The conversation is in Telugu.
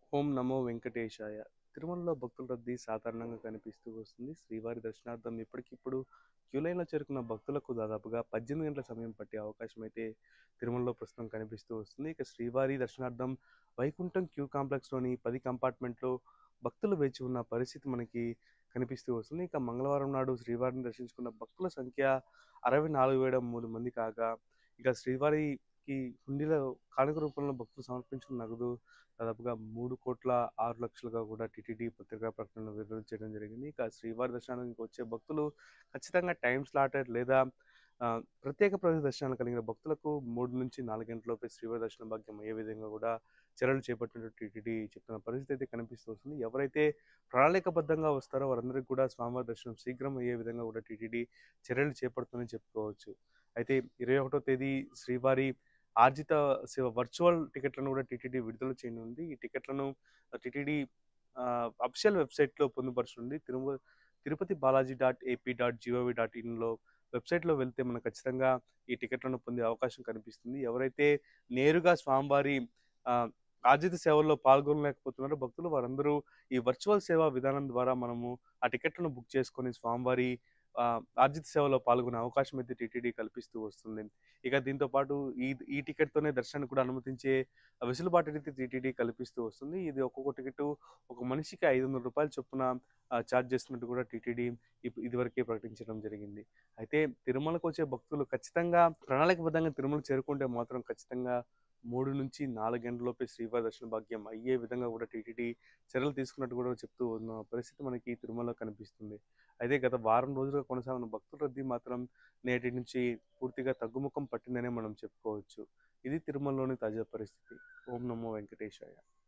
ఓం నమో వెంకటేశాయ తిరుమలలో భక్తుల రద్దీ సాధారణంగా కనిపిస్తూ వస్తుంది శ్రీవారి దర్శనార్థం ఇప్పటికిప్పుడు క్యూ లైన్లో చేరుకున్న భక్తులకు దాదాపుగా పద్దెనిమిది గంటల సమయం పట్టే అవకాశం అయితే తిరుమలలో ప్రస్తుతం కనిపిస్తూ వస్తుంది ఇక శ్రీవారి దర్శనార్థం వైకుంఠం క్యూ కాంప్లెక్స్లోని పది కంపార్ట్మెంట్లో భక్తులు వేచి ఉన్న పరిస్థితి మనకి కనిపిస్తూ వస్తుంది ఇక మంగళవారం నాడు శ్రీవారిని దర్శించుకున్న భక్తుల సంఖ్య అరవై నాలుగు వేల మూడు మంది కాగా ఇక శ్రీవారికి హుండీలో కానుక రూపంలో భక్తులు సమర్పించిన నగదు దాదాపుగా మూడు కోట్ల ఆరు లక్షలుగా కూడా టీటీడీ పత్రికా ప్రకటన విడుదల చేయడం జరిగింది ఇక శ్రీవారి దర్శనానికి వచ్చే భక్తులు ఖచ్చితంగా టైం స్లాటెడ్ లేదా ఆ, ప్రత్యేక ప్రవేశ దర్శనాలు కలిగిన భక్తులకు మూడు నుంచి నాలుగు గంటలలోపే శ్రీవారి దర్శన భాగ్యం అయ్యే విధంగా కూడా చర్యలు చేపట్టినట్టు టీటీడీ చెప్తున్న పరిస్థితి అయితే కనిపిస్తూ వస్తుంది ఎవరైతే ప్రణాళికబద్ధంగా వస్తారో వారందరికీ కూడా స్వామివారి దర్శనం శీఘ్రం అయ్యే విధంగా కూడా టీటీడీ చర్యలు చేపడుతుందని చెప్పుకోవచ్చు అయితే ఇరవై ఒకటో తేదీ శ్రీవారి ఆర్జిత సేవ వర్చువల్ టికెట్లను కూడా టీటీడీ విడుదల చేయనుంది ఈ టికెట్లను టీటీడీ అఫిషియల్ వెబ్సైట్లో పొందుపరుచుంది Tirumala Tirupati Balaji dot AP dot gov dot ఇన్లో వెబ్సైట్లో వెళ్తే మనకు ఖచ్చితంగా ఈ టికెట్లను పొందే అవకాశం కనిపిస్తుంది ఎవరైతే నేరుగా స్వామివారి ఆ, ఆర్జిత సేవల్లో పాల్గొనలేకపోతున్నారో భక్తులు వారందరూ ఈ వర్చువల్ సేవా విధానం ద్వారా మనము ఆ టికెట్లను బుక్ చేసుకొని స్వామివారి ఆ, ఆర్జిత సేవలో పాల్గొనే అవకాశం అయితే టీటీడీ కల్పిస్తూ వస్తుంది ఇక దీంతో పాటు ఈ ఈ టికెట్తోనే దర్శనానికి కూడా అనుమతించే వెసులుబాటు అయితే టీటీడీ కల్పిస్తూ వస్తుంది ఇది ఒక్కొక్క టికెట్ ఒక మనిషికి ఐదు వందల రూపాయల చొప్పున ఛార్జ్ చేస్తున్నట్టు కూడా టీటీడీ ఇప్- ఇదివరకే ప్రకటించడం జరిగింది అయితే తిరుమలకు వచ్చే భక్తులు ఖచ్చితంగా ప్రణాళికబద్ధంగా తిరుమల చేరుకుంటే మాత్రం ఖచ్చితంగా మూడు నుంచి నాలుగు గంటలలోపే శ్రీవారి దర్శన భాగ్యం అయ్యే విధంగా కూడా టీటీడీ చర్యలు తీసుకున్నట్టు కూడా చెప్తూ ఉన్న పరిస్థితి మనకి తిరుమలలో కనిపిస్తుంది అయితే గత వారం రోజులుగా కొనసాగిన భక్తుల రద్దీ మాత్రం నేటి నుంచి పూర్తిగా తగ్గుముఖం పట్టిందనే మనం చెప్పుకోవచ్చు ఇది తిరుమలలోని తాజా పరిస్థితి ఓం నమో వెంకటేశాయ